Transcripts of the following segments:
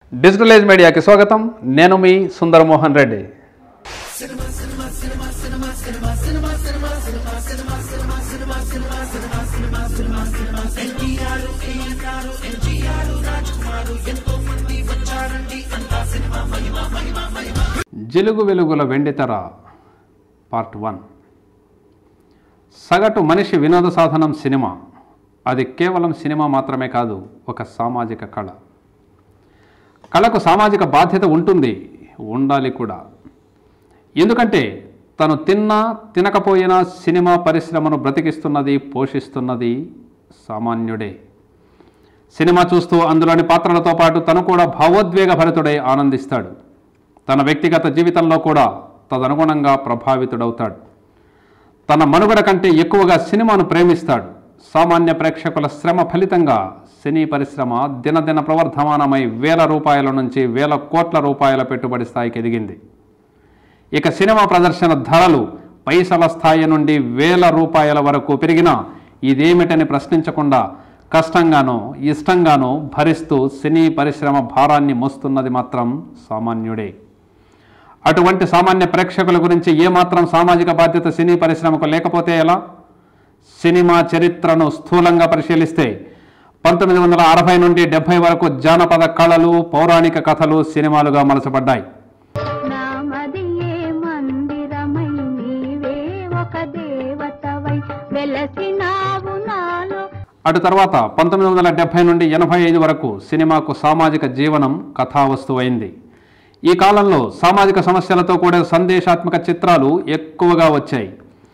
Digital age మీడియాకి స్వాగతం నేను మీ సుందరమోహన్ రెడ్డి జిలుగు వెలుగుల వెండితెర పార్ట్ వన్ సగటు మనిషి వినోద సాధనం సినిమా అది కేవలం సినిమా మాత్రమే కాదు ఒక సామాజిక కళ కళకు సామాజిక బాధ్యత ఉంటుంది ఉండాలి కూడా ఎందుకంటే తను తిన్నా తినకపోయినా సినిమా పరిశ్రమను బ్రతికిస్తున్నది పోషిస్తున్నది సామాన్యుడే సినిమా చూస్తూ అందులోని పాత్రలతో పాటు తను కూడా భావోద్వేగ భరితుడై ఆనందిస్తాడు తన వ్యక్తిగత జీవితంలో కూడా తదనుగుణంగా ప్రభావితుడవుతాడు తన మనుగడ కంటే ఎక్కువగా సినిమాను ప్రేమిస్తాడు సామాన్య ప్రేక్షకుల శ్రమ ఫలితంగా సినీ పరిశ్రమ దినదిన ప్రవర్ధమానమై వేల రూపాయల నుంచి వేల కోట్ల రూపాయల పెట్టుబడి స్థాయికి ఎదిగింది ఇక సినిమా ప్రదర్శన ధరలు పైసల స్థాయి నుండి వేల రూపాయల వరకు పెరిగినా ఇదేమిటని ప్రశ్నించకుండా కష్టంగానో ఇష్టంగానో భరిస్తూ సినీ పరిశ్రమ భారాన్ని మోస్తున్నది మాత్రం సామాన్యుడే అటువంటి సామాన్య ప్రేక్షకుల గురించి ఏమాత్రం సామాజిక బాధ్యత సినీ పరిశ్రమకు లేకపోతే ఎలా సినిమా చరిత్రను స్థూలంగా పరిశీలిస్తే పంతొమ్మిది వందల అరవై నుండి డెబ్బై వరకు జానపద కళలు పౌరాణిక కథలు సినిమాలుగా మలచబడ్డాయి నామదియే మందిరమై నీవే ఒక దేవతవై వెలసినావు నాలో అటు తర్వాత పంతొమ్మిది వందల డెబ్బై నుండి ఎనభై ఐదు వరకు సినిమాకు సామాజిక జీవనం కథావస్తువైంది ఈ కాలంలో సామాజిక సమస్యలతో కూడిన సందేశాత్మక చిత్రాలు ఎక్కువగా వచ్చాయి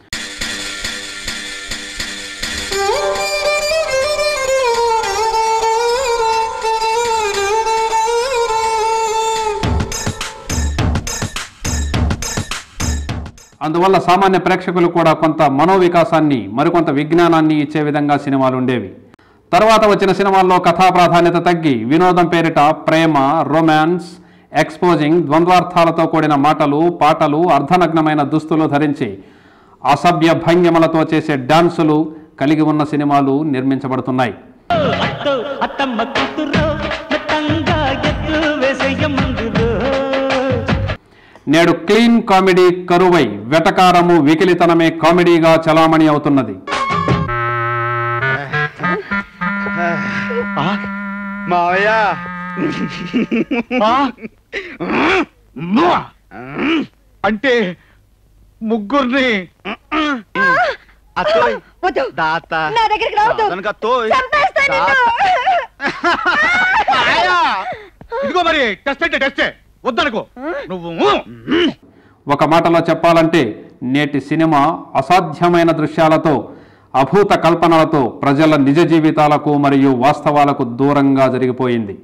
అందువల్ల సామాన్య ప్రేక్షకులు కూడా కొంత మనోవికాసాన్ని మరికొంత విజ్ఞానాన్ని ఇచ్చే విధంగా సినిమాలు ఉండేవి తర్వాత వచ్చిన సినిమాల్లో కథా ప్రాధాన్యత తగ్గి వినోదం పేరిట ప్రేమ రొమాన్స్ ఎక్స్పోజింగ్ ద్వంద్వార్థాలతో కూడిన మాటలు పాటలు అర్ధనగ్నమైన దుస్తులు ధరించి అసభ్య భంగిమలతో చేసే డాన్సులు కలిగి ఉన్న సినిమాలు నిర్మించబడుతున్నాయి అత్తో అత్తమ్మ కూతురు మెత్తంగా ఎత్తు వేసేయ మందులు నేడు క్లీన్ కామెడీ కరువై వెటకారము వికిలితనమే కామెడీగా చలామణి అవుతున్నది మావయ్య అంటే ముగ్గురిని అత్తోయ్ వద్దు దాత నా దగ్గరికి రావద్దు దానికి అత్తోయ్ చంపేస్తా నిన్ను. ఆయా! ఇదిగో మరి టెస్ట్ అంటే టెస్టే వద్దనుకో నువ్వు ఒక మాటలో చెప్పాలంటే నేటి సినిమా అసాధ్యమైన దృశ్యాలతో అభూత కల్పనలతో ప్రజల నిజ జీవితాలకు మరియు వాస్తవాలకు దూరంగా జరిగిపోయింది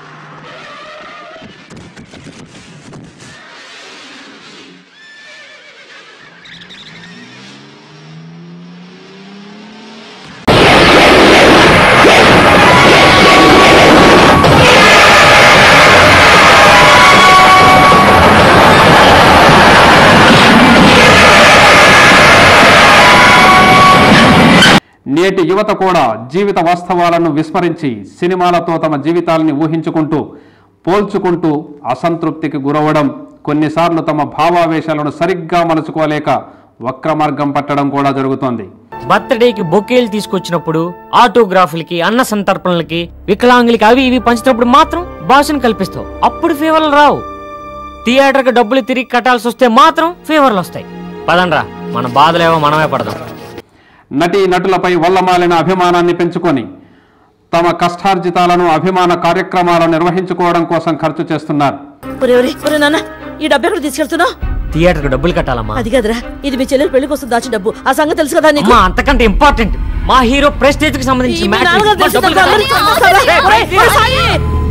నేటి యువత కూడా జీవిత వాస్తవాలను విస్మరించి సినిమాలతో తమ జీవితాలని ఊహించుకుంటూ పోల్చుకుంటూ అసంతృప్తికి గురవడం కొన్నిసార్లు తమ భావావేశాలను సరిగ్గా మలుచుకోలేక వక్ర మార్గం పట్టడం కూడా జరుగుతోంది బర్త్డేకి బొకేలు తీసుకొచ్చినప్పుడు ఆటోగ్రాఫ్లకి అన్న సంతర్పణలకి వికలాంగులకి అవి ఇవి పంచినప్పుడు మాత్రం భాషను కల్పిస్తావు అప్పుడు ఫీవర్లు రావు థియేటర్కి డబ్బులు తిరిగి కట్టాల్సి వస్తే మాత్రం ఫీవర్లు వస్తాయి పదండ్రా మన బాధలేవో మనమే పడదాం నటీ నటులపై వల్లమాలిన అభిమానాన్ని పెంచుకొని తమ కష్టార్జితాలను అభిమాన కార్యక్రమాలను నిర్వహించుకోవడం కోసం ఖర్చు చేస్తున్నారు ఒరే ఒరే ఒరే నాన్న ఈ డబ్బు ఎక్కడ తీసుకెళ్తున్నావు థియేటర్కి డబ్బులు కట్టాలమ్మా అది కదరా ఇది మీ చెల్లెలు పెళ్లి కోసం దాచిన డబ్బు ఆ సంగతి తెలుసు కదా నీకు అమ్మా అంతకంటే ఇంపార్టెంట్ మా హీరో ప్రెస్టేజ్ కి సంబంధించిన ఈ మీ matter. నాన్నగారు తెలుసు డబ్బులు కదా, అందరికీ కట్టాలి. తెలుసు కదా. రేయ్, ఒరే, రేయ్, ఒరే, సాయి!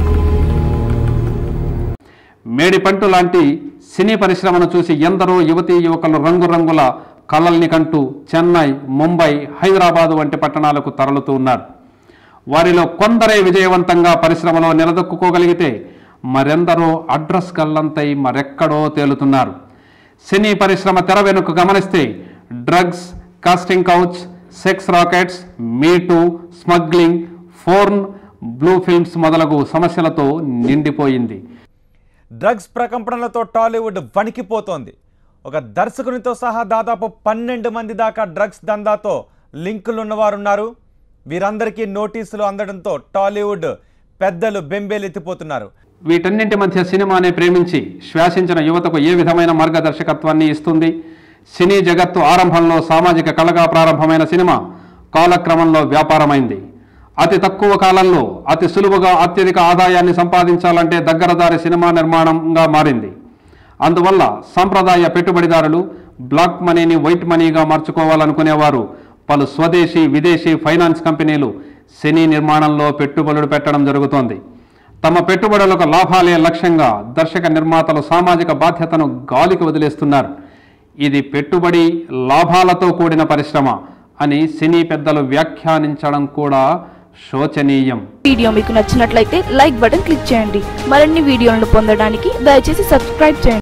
మేడిపంటు లాంటి సినీ పరిశ్రమను చూసి ఎందరో యువతీ యువకులు రంగురంగుల కళల్ని కంటూ చెన్నై ముంబై హైదరాబాదు వంటి పట్టణాలకు తరలుతూ ఉన్నారు వారిలో కొందరే విజయవంతంగా పరిశ్రమలో నిలదొక్కుకోగలిగితే మరెందరో అడ్రస్ గల్లంతై మరెక్కడో తేలుతున్నారు సినీ పరిశ్రమ తెర వెనుక గమనిస్తే drugs casting couch sex rackets me too smuggling porn blue films మొదలగు సమస్యలతో నిండిపోయింది డ్రగ్స్ ప్రకంపనలతో టాలీవుడ్ వణికిపోతోంది ఒక దర్శకునితో సహా దాదాపు పన్నెండు మంది దాకా డ్రగ్స్ దందాతో లింకులు ఉన్నవారున్నారు వీరందరికీ నోటీసులు అందడంతో టాలీవుడ్ పెద్దలు బెంబేలెత్తిపోతున్నారు వీటన్నింటి మధ్య సినిమానే ప్రేమించి శ్వాసించిన యువతకు ఏ విధమైన మార్గదర్శకత్వాన్ని ఇస్తుంది సినీ జగత్తు ఆరంభంలో సామాజిక కళగా ప్రారంభమైన సినిమా కాలక్రమంలో వ్యాపారమైంది అతి తక్కువ కాలంలో అతి సులువుగా అత్యధిక ఆదాయాన్ని సంపాదించాలంటే దగ్గరదారి సినిమా నిర్మాణంగా మారింది అందువల్ల సాంప్రదాయ పెట్టుబడిదారులు బ్లాక్ మనీని వైట్ మనీగా మార్చుకోవాలనుకునేవారు పలు స్వదేశీ విదేశీ ఫైనాన్స్ కంపెనీలు సినీ నిర్మాణంలో పెట్టుబడులు పెట్టడం జరుగుతోంది తమ పెట్టుబడులకు లాభాలే లక్ష్యంగా దర్శక నిర్మాతలు సామాజిక బాధ్యతను గాలికి వదిలేస్తున్నారు ఇది పెట్టుబడి లాభాలతో కూడిన పరిశ్రమ అని సినీ పెద్దలు వ్యాఖ్యానించడం కూడా శోచనీయం వీడియో మీకు నచ్చినట్లయితే లైక్ బటన్ క్లిక్ చేయండి మరిన్ని వీడియోలను పొందడానికి దయచేసి సబ్స్క్రైబ్ చేయండి